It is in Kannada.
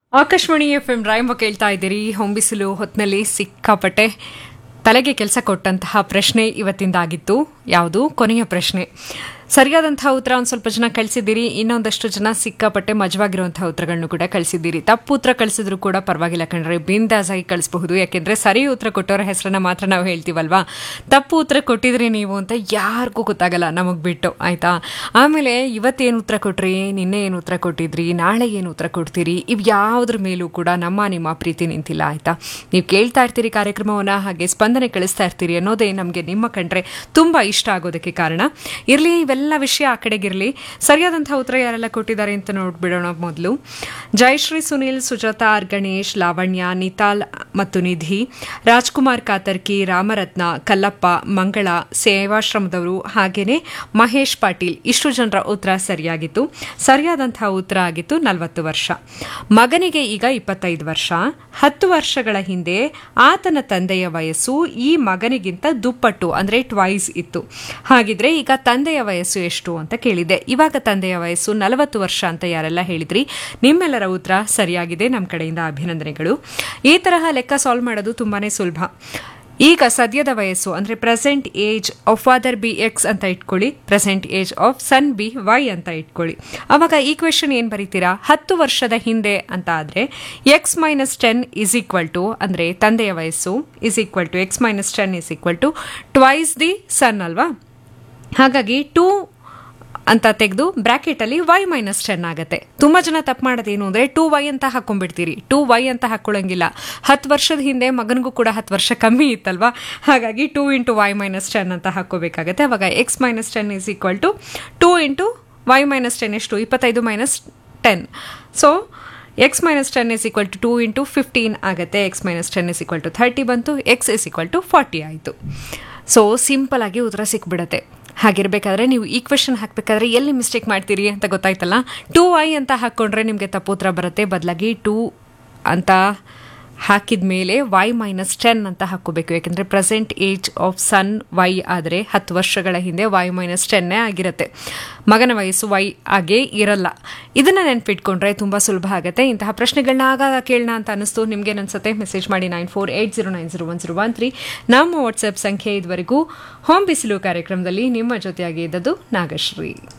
ಆಕಾಶವಾಣಿ ಎಫ್ ಎಂ ರಾಯಂಬ ಕೇಳ್ತಾ ಇದ್ದೀರಿ ಹೊಂಬಿಸಿಲು ಹೊತ್ನಲ್ಲಿ ಸಿಕ್ಕಾಪಟ್ಟೆ ತಲೆಗೆ ಕೆಲಸ ಕೊಟ್ಟಂತಹ ಪ್ರಶ್ನೆ ಇವತ್ತಿಂದಾಗಿತ್ತು ಯಾವುದು ಕೊನೆಯ ಪ್ರಶ್ನೆ ಸರಿಯಾದಂತಹ ಉತ್ತರ ಒಂದು ಸ್ವಲ್ಪ ಜನ ಕಳಿಸಿದ್ದೀರಿ ಇನ್ನೊಂದಷ್ಟು ಜನ ಸಿಕ್ಕಾಪಟ್ಟೆ ಮಜವಾಗಿರುವಂತಹ ಉತ್ತರಗಳನ್ನು ಕೂಡ ಕಳಿಸಿದ್ದೀರಿ ತಪ್ಪು ಉತ್ತರ ಕಳಿಸಿದ್ರು ಕೂಡ ಪರವಾಗಿಲ್ಲ ಕಣ್ರೆ ಬಿಂದಾಸ್ ಆಗಿ ಕಳಿಸಬಹುದು ಯಾಕೆಂದ್ರೆ ಸರಿ ಉತ್ತರ ಕೊಟ್ಟವರ ಹೆಸರನ್ನ ಮಾತ್ರ ನಾವು ಹೇಳ್ತೀವಲ್ವಾ ತಪ್ಪು ಉತ್ತರ ಕೊಟ್ಟಿದ್ರಿ ನೀವು ಅಂತ ಯಾರಿಗೂ ಗೊತ್ತಾಗಲ್ಲ ನಮಗೆ ಬಿಟ್ಟು ಆಯ್ತಾ ಆಮೇಲೆ ಇವತ್ತೇನು ಉತ್ತರ ಕೊಟ್ರಿ ನಿನ್ನೆ ಏನು ಉತ್ತರ ಕೊಟ್ಟಿದ್ರಿ ನಾಳೆ ಏನು ಉತ್ತರ ಕೊಡ್ತೀರಿ ಇವು ಯಾವುದ್ರ ಮೇಲೂ ಕೂಡ ನಮ್ಮ ನಿಮ್ಮ ಪ್ರೀತಿ ನಿಂತಿಲ್ಲ ಆಯ್ತಾ ನೀವು ಕೇಳ್ತಾ ಇರ್ತೀರಿ ಕಾರ್ಯಕ್ರಮವನ್ನ ಹಾಗೆ ಸ್ಪಂದನೆ ಕಳಿಸ್ತಾ ಇರ್ತೀರಿ ಅನ್ನೋದೇ ನಮಗೆ ನಿಮ್ಮ ಕಂಡ್ರೆ ತುಂಬಾ ಇಷ್ಟ ಆಗೋದಕ್ಕೆ ಕಾರಣ ಇರಲಿ ಇವೆಲ್ಲ ವಿಷಯ ಆ ಕಡೆಗಿರಲಿ ಸರಿಯಾದಂತಹ ಉತ್ತರ ಯಾರೆಲ್ಲ ಕೊಟ್ಟಿದ್ದಾರೆ ಅಂತ ನೋಡ್ಬಿಡೋಣ ಮೊದಲು ಜಯಶ್ರೀ ಸುನಿಲ್ ಸುಜಾತ ಆರ್ ಗಣೇಶ್ ಲಾವಣ್ಯ ನಿತಾಲ್ ಮತ್ತು ನಿಧಿ ರಾಜ್ಕುಮಾರ್ ಕಾತರ್ಕಿ ರಾಮರತ್ನ ಕಲ್ಲಪ್ಪ ಮಂಗಳ ಸೇವಾಶ್ರಮದವರು ಹಾಗೇನೆ ಮಹೇಶ್ ಪಾಟೀಲ್ ಇಷ್ಟು ಜನರ ಉತ್ತರ ಸರಿಯಾಗಿತ್ತು ಸರಿಯಾದಂತಹ ಉತ್ತರ ಆಗಿತ್ತು ನಲವತ್ತು ವರ್ಷ ಮಗನಿಗೆ ಈಗ ಇಪ್ಪತ್ತೈದು ವರ್ಷ ಹತ್ತು ವರ್ಷಗಳ ಹಿಂದೆ ಆತನ ತಂದೆಯ ವಯಸ್ಸು ಈ ಮಗನಿಗಿಂತ ದುಪ್ಪಟ್ಟು ಅಂದ್ರೆ ಟ್ವೈಸ್ ಇತ್ತು ಹಾಗಿದ್ರೆ ಈಗ ತಂದೆಯ ವಯಸ್ಸು ಎಷ್ಟು ಅಂತ ಕೇಳಿದೆ ಇವಾಗ ತಂದೆಯ ವಯಸ್ಸು ನಲವತ್ತು ವರ್ಷ ಅಂತ ಯಾರೆಲ್ಲ ಹೇಳಿದ್ರಿ ನಿಮ್ಮೆಲ್ಲರ ಉತ್ತರ ಸರಿಯಾಗಿದೆ ನಮ್ಮ ಕಡೆಯಿಂದ ಅಭಿನಂದನೆಗಳು ಈ ತರಹ ಲೆಕ್ಕ ಸಾಲ್ವ್ ಮಾಡೋದು ತುಂಬಾನೇ ಸುಲಭ ಈಗ ಸದ್ಯದ ವಯಸ್ಸು ಅಂದ್ರೆ present age of father be x ಅಂತ ಇಟ್ಕೊಳ್ಳಿ present age of son be y ಅಂತ ಇಟ್ಕೊಳ್ಳಿ ಅವಾಗ ಈ ಕ್ವೆಶನ್ ಏನ್ ಬರೀತೀರಾ ಹತ್ತು ವರ್ಷದ ಹಿಂದೆ ಅಂತ ಆದ್ರೆ x minus ten is equal to ಅಂದ್ರೆ ತಂದೆಯ ವಯಸ್ಸು is equal to x minus ten is equal to twice the son ಅಲ್ವಾ ಹಾಗಾಗಿ ಟೂ ಅಂತ ತೆಗೆದು ಬ್ರಾಕೆಟ್ ಅಲ್ಲಿ ವೈ ಮೈನಸ್ ಟೆನ್ ಆಗುತ್ತೆ ತುಂಬಾ ಜನ ತಪ್ಪು ಮಾಡೋದೇನು ಅಂದ್ರೆ ಟೂ ವೈ ಅಂತ ಹಾಕೊಂಡ್ಬಿಡ್ತೀರಿ ಟೂ ವೈ ಅಂತ ಹಾಕೊಳ್ಳಂಗಿಲ್ಲ ಹತ್ತು ವರ್ಷದ ಹಿಂದೆ ಮಗನಿಗೂ ಕೂಡ ಹತ್ತು ವರ್ಷ ಕಮ್ಮಿ ಇತ್ತಲ್ವಾ ಹಾಗಾಗಿ two into y minus ten ಅಂತ ಹಾಕೋಬೇಕಾಗತ್ತೆ ಅವಾಗ x minus ten is equal to two into y minus ten ಎಷ್ಟು ಇಪ್ಪತ್ತೈದು minus ten so x minus ten is equal to two into fifteen ಆಗುತ್ತೆ x minus ten is equal to thirty ಬಂತು x is equal to forty ಆಯಿತು ಸೊ ಸಿಂಪಲ್ ಆಗಿ ಉತ್ತರ ಸಿಕ್ಬಿಡತ್ತೆ ಹಾಗಿರ್ಬೇಕಾದ್ರೆ ನೀವು ಈ ಕ್ವೆಶನ್ ಹಾಕಬೇಕಾದ್ರೆ ಎಲ್ಲಿ ಮಿಸ್ಟೇಕ್ ಮಾಡ್ತೀರಿ ಅಂತ ಗೊತ್ತಾಯ್ತಲ್ಲ ಟೂ ಐ ಅಂತ ಹಾಕ್ಕೊಂಡ್ರೆ ನಿಮಗೆ ತಪ್ಪು ಉತ್ತರ ಬರುತ್ತೆ ಬದಲಾಗಿ ಟೂ ಅಂತ ಹಾಕಿದ ಮೇಲೆ ವೈ ಮೈನಸ್ ಟೆನ್ ಅಂತ ಹಾಕೋಬೇಕು ಯಾಕೆಂದರೆ present age of son y ಆದರೆ ಹತ್ತು ವರ್ಷಗಳ ಹಿಂದೆ ವೈ ಮೈನಸ್ ಟೆನ್ನೇ ಆಗಿರುತ್ತೆ ಮಗನ ವಯಸ್ಸು ವೈ ಆಗೇ ಇರಲ್ಲ ಇದನ್ನು ನೆನ್ಪಿಟ್ಕೊಂಡ್ರೆ ತುಂಬ ಸುಲಭ ಆಗುತ್ತೆ ಇಂತಹ ಪ್ರಶ್ನೆಗಳನ್ನ ಆಗಾಗ ಕೇಳೋಣ ಅಂತ ಅನಿಸ್ತು ನಿಮಗೆ ಅನ್ಸುತ್ತೆ ಮೆಸೇಜ್ ಮಾಡಿ nine four eight zero nine zero one zero one three ನಮ್ಮ ವಾಟ್ಸಪ್ ಸಂಖ್ಯೆ ಇದುವರೆಗೂ ಹೋಮ್ ಬಿಸಿಲು ಕಾರ್ಯಕ್ರಮದಲ್ಲಿ ನಿಮ್ಮ ಜೊತೆಯಾಗಿ ಇದ್ದದ್ದು ನಾಗಶ್ರೀ